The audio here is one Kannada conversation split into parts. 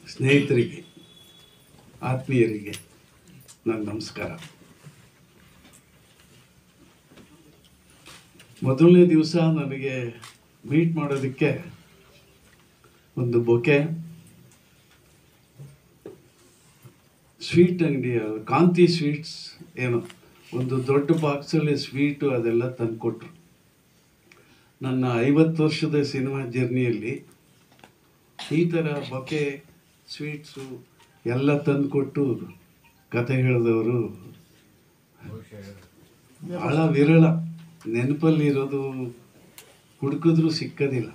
ಸ್ನೇಹಿತರಿಗೆ ಆತ್ಮೀಯರಿಗೆ ನನ್ನ ನಮಸ್ಕಾರ ಮೊದಲನೇ ದಿವಸ ನನಗೆ ಮೀಟ್ ಮಾಡೋದಕ್ಕೆ ಒಂದು ಬೊಕೆ ಸ್ವೀಟ್ ಅಂಗಡಿ ಕಾಂತಿ ಸ್ವೀಟ್ಸ್ ಏನೋ ಒಂದು ದೊಡ್ಡ ಬಾಕ್ಸಲ್ಲಿ ಸ್ವೀಟು ಅದೆಲ್ಲ ತಂದುಕೊಟ್ರು ನನ್ನ ಐವತ್ತು ವರ್ಷದ ಸಿನಿಮಾ ಜರ್ನಿಯಲ್ಲಿ ಈ ಥರ ಬೊಕೆ ಸ್ವೀಟ್ಸು ಎಲ್ಲ ತಂದುಕೊಟ್ಟು ಕತೆ ಹೇಳಿದವರು ಭಾಳ ವಿರಳ ನೆನಪಲ್ಲಿರೋದು ಹುಡುಕಿದ್ರೂ ಸಿಕ್ಕದಿಲ್ಲ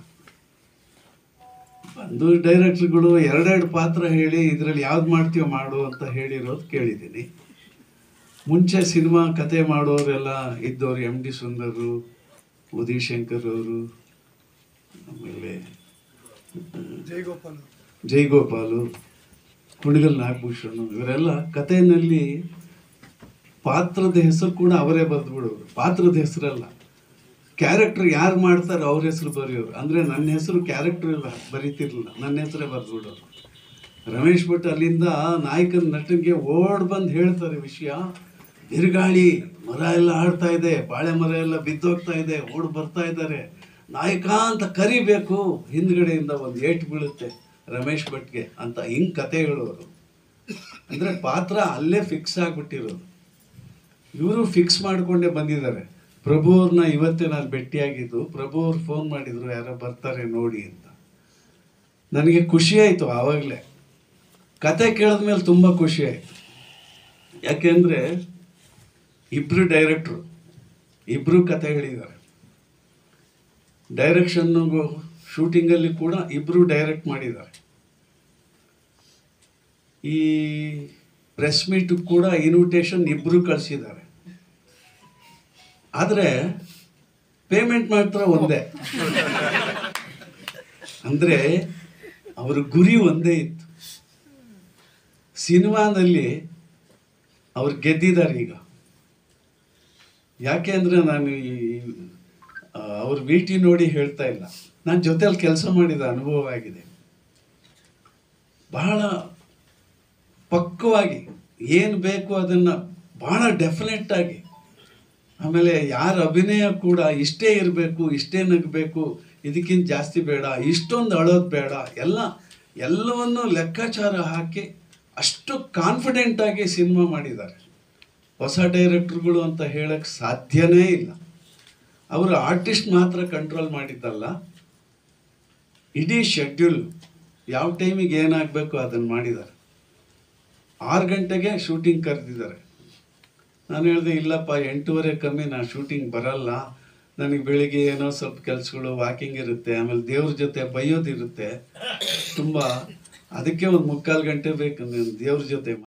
ಬಂದು ಡೈರೆಕ್ಟ್ರುಗಳು ಎರಡೆರಡು ಪಾತ್ರ ಹೇಳಿ ಇದರಲ್ಲಿ ಯಾವ್ದು ಮಾಡ್ತೀವೋ ಮಾಡು ಅಂತ ಹೇಳಿರೋದು ಕೇಳಿದ್ದೀನಿ ಮುಂಚೆ ಸಿನಿಮಾ ಕತೆ ಮಾಡೋರೆಲ್ಲ ಇದ್ದವರು ಎಮ್ ಡಿ ಸುಂದರು ಉದಯ್ ಶಂಕರ್ ಅವರು ಆಮೇಲೆ ಜಯಗೋಪಾಲ್ ಜೈಗೋಪಾಲು ಕುಣಿಗಲ್ ನಾಗಭೂಷಣ್ ಇವರೆಲ್ಲ ಕಥೆಯಲ್ಲಿ ಪಾತ್ರದ ಹೆಸರು ಕೂಡ ಅವರೇ ಬರೆದ್ಬಿಡೋರು ಪಾತ್ರದ ಹೆಸರಲ್ಲ ಕ್ಯಾರೆಕ್ಟರ್ ಯಾರು ಮಾಡ್ತಾರೆ ಅವ್ರ ಹೆಸರು ಬರೆಯೋರು ಅಂದರೆ ನನ್ನ ಹೆಸರು ಕ್ಯಾರೆಕ್ಟರ್ ಇಲ್ಲ ಬರೀತಿರ್ಲಿಲ್ಲ ನನ್ನ ಹೆಸರೇ ಬರೆದ್ಬಿಡೋರು ರಮೇಶ್ ಭಟ್ ಅಲ್ಲಿಂದ ನಾಯಕನ ನಟನಿಗೆ ಓಡ್ ಬಂದು ಹೇಳ್ತಾರೆ ವಿಷಯ ಬಿರುಗಾಳಿ ಮರ ಎಲ್ಲ ಆಡ್ತಾ ಇದೆ ಬಾಳೆ ಮರ ಎಲ್ಲ ಬಿದ್ದೋಗ್ತಾ ಇದೆ ಓಡ್ ಬರ್ತಾ ಇದ್ದಾರೆ ನಾಯಕ ಅಂತ ಕರಿಬೇಕು ಹಿಂದ್ಗಡೆಯಿಂದ ಒಂದು ಏಟು ಬೀಳುತ್ತೆ ರಮೇಶ್ ಭಟ್ಗೆ ಅಂತ ಹಿಂಗ್ ಕತೆ ಹೇಳೋರು ಅಂದರೆ ಪಾತ್ರ ಅಲ್ಲೇ ಫಿಕ್ಸ್ ಆಗಿಬಿಟ್ಟಿರೋದು ಇವರು ಫಿಕ್ಸ್ ಮಾಡಿಕೊಂಡೇ ಬಂದಿದ್ದಾರೆ ಪ್ರಭು ಅವ್ರನ್ನ ಇವತ್ತೇ ನಾನು ಭೇಟಿಯಾಗಿದ್ದು ಪ್ರಭು ಅವ್ರು ಫೋನ್ ಮಾಡಿದ್ರು ಯಾರೋ ಬರ್ತಾರೆ ನೋಡಿ ಅಂತ ನನಗೆ ಖುಷಿ ಆಯಿತು ಆವಾಗಲೇ ಕತೆ ಕೇಳಿದ್ಮೇಲೆ ತುಂಬ ಖುಷಿ ಆಯಿತು ಯಾಕೆಂದರೆ ಇಬ್ಬರು ಡೈರೆಕ್ಟ್ರು ಇಬ್ಬರು ಕತೆ ಹೇಳಿದ್ದಾರೆ ಡೈರೆಕ್ಷನ್ನಿಗೂ ಶೂಟಿಂಗಲ್ಲಿ ಕೂಡ ಇಬ್ಬರು ಡೈರೆಕ್ಟ್ ಮಾಡಿದ್ದಾರೆ ಈ ಪ್ರೆಸ್ ಮೀಟ್ ಕೂಡ ಇನ್ವಿಟೇಷನ್ ಇಬ್ಬರು ಕಳಿಸಿದ್ದಾರೆ ಆದರೆ ಪೇಮೆಂಟ್ ಮಾತ್ರ ಒಂದೇ ಅಂದರೆ ಅವ್ರ ಗುರಿ ಒಂದೇ ಇತ್ತು ಸಿನಿಮಾದಲ್ಲಿ ಅವ್ರು ಗೆದ್ದಿದ್ದಾರೆ ಈಗ ಯಾಕೆ ಅಂದರೆ ನಾನು ಈ ಆ, ಅವ್ರ ಭೇಟಿ ನೋಡಿ ಹೇಳ್ತಾ ಇಲ್ಲ ನಾನು ಜೊತೆಲಿ ಕೆಲಸ ಮಾಡಿದ ಅನುಭವ ಆಗಿದೆ ಬಹಳ ಪಕ್ವವಾಗಿ ಏನು ಬೇಕು ಅದನ್ನು ಬಹಳ ಡೆಫಿನೆಟ್ ಆಗಿ ಆಮೇಲೆ ಯಾರ ಅಭಿನಯ ಕೂಡ ಇಷ್ಟೇ ಇರಬೇಕು ಇಷ್ಟೇ ನಗಬೇಕು ಇದಕ್ಕಿಂತ ಜಾಸ್ತಿ ಬೇಡ ಇಷ್ಟೊಂದು ಅಳೋದು ಬೇಡ ಎಲ್ಲ ಎಲ್ಲವನ್ನು ಲೆಕ್ಕಾಚಾರ ಹಾಕಿ ಅಷ್ಟು ಕಾನ್ಫಿಡೆಂಟ್ ಆಗಿ ಸಿನಿಮಾ ಮಾಡಿದ್ದಾರೆ ಹೊಸ ಡೈರೆಕ್ಟ್ರುಗಳು ಅಂತ ಹೇಳಕ್ಕೆ ಸಾಧ್ಯನೇ ಇಲ್ಲ ಅವರು ಆರ್ಟಿಸ್ಟ್ ಮಾತ್ರ ಕಂಟ್ರೋಲ್ ಮಾಡಿದ್ದಲ್ಲ ಇಡೀ ಶೆಡ್ಯೂಲ್ ಯಾವ ಟೈಮಿಗೆ ಏನಾಗಬೇಕು ಅದನ್ನು ಮಾಡಿದ್ದಾರೆ ಆರು ಗಂಟೆಗೆ ಶೂಟಿಂಗ್ ಕರೆದಿದ್ದಾರೆ ನಾನು ಹೇಳಿದೆ ಇಲ್ಲಪ್ಪ ಎಂಟೂವರೆ ಕಮ್ಮಿ ನಾನು ಶೂಟಿಂಗ್ ಬರಲ್ಲ ನನಗೆ ಬೆಳಿಗ್ಗೆ ಏನೋ ಸ್ವಲ್ಪ ಕೆಲಸಗಳು ವಾಕಿಂಗ್ ಇರುತ್ತೆ ಆಮೇಲೆ ದೇವ್ರ ಜೊತೆ ಬೈಯೋದಿರುತ್ತೆ ತುಂಬ ಅದಕ್ಕೆ ಒಂದು ಮುಕ್ಕಾಲು ಗಂಟೆ ಬೇಕು ದೇವ್ರ ಜೊತೆ